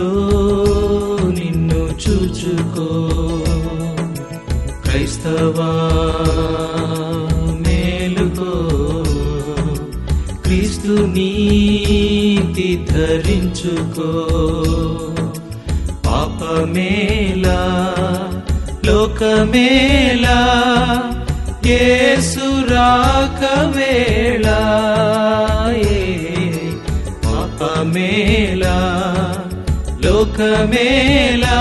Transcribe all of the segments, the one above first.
క్రీస్తులో నిన్ను చూచుకో క్రైస్తవా మేలుకో క్రీస్తు నీతి ధరించుకో పాపమేలా లోకమేలా యేసు రాకవేళ పాపమేలా లోకమేలా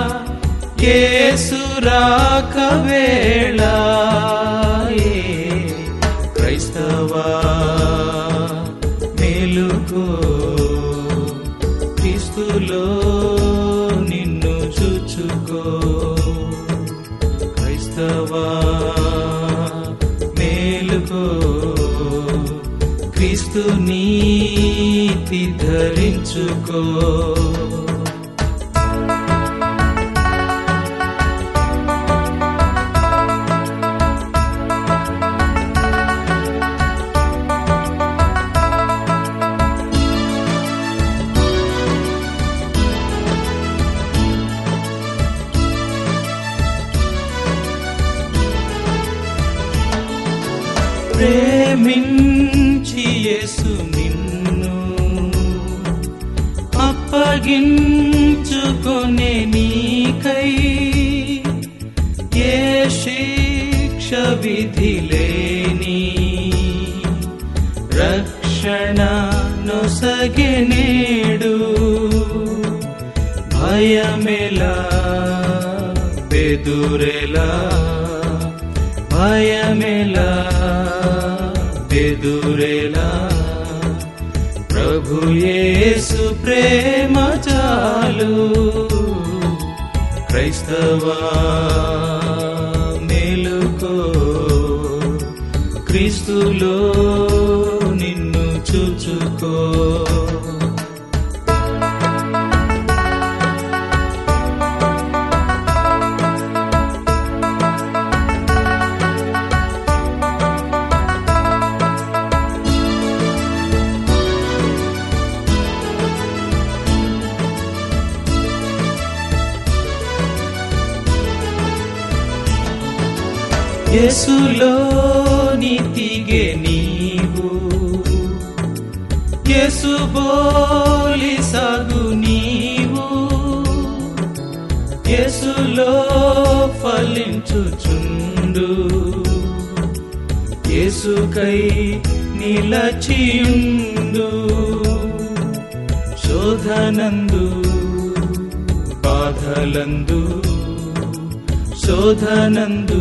యేసు రాకవేళ క్రైస్తవా మేలుకో క్రీస్తులో నిన్ను చూచుకో క్రైస్తవా మేలుకో క్రీస్తు నీతి ధరించుకో ప్రేమించి యేసు నిన్ను అప్పగించుకొనే నీకై ఏ శిక్ష విధి లేని రక్షణ నొసగెనేడు భయమెలా బెదురెలా భయమెలా బెదురెలా ప్రభు యేసు ప్రేమ చాలు క్రైస్తవా మేలుకో క్రీస్తులో నిన్ను చూచుకో యేసులో నీతిగే నీవు యేసు బోలి సాగు నీవు యేసులో ఫలించుచుండు యేసుకై నిలచియుండు శోధనందు బాధలందు శోధనందు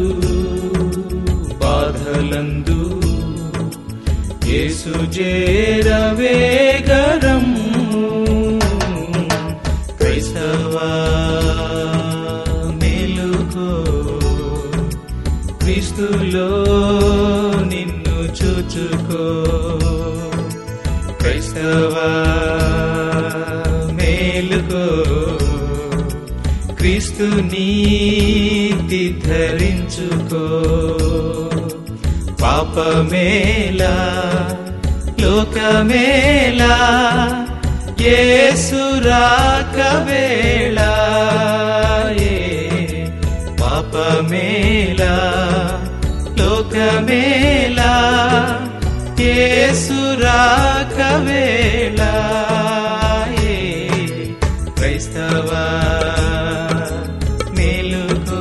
బాధలందు యేసు చేరవేగరం క్రైస్తవా మేలుకో క్రీస్తులో నిన్ను చూచుకో క్రైస్తవా మేలుకో క్రీస్తు నీతి ధరించుకో పాపమేలా లోకమేలా యేసు రాకవేళ పాపమేలా లోకమేలా యేసు రాకవేళ క్రైస్తవా మేలుకో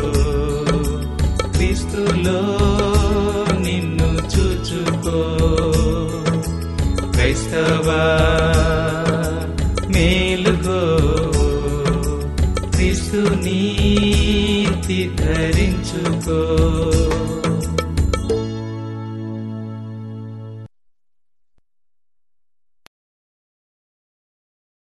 క్రీస్తులో నిన్ను చూచుకో క్రైస్తవా మేలుకో క్రీస్తు నీతి ధరించుకో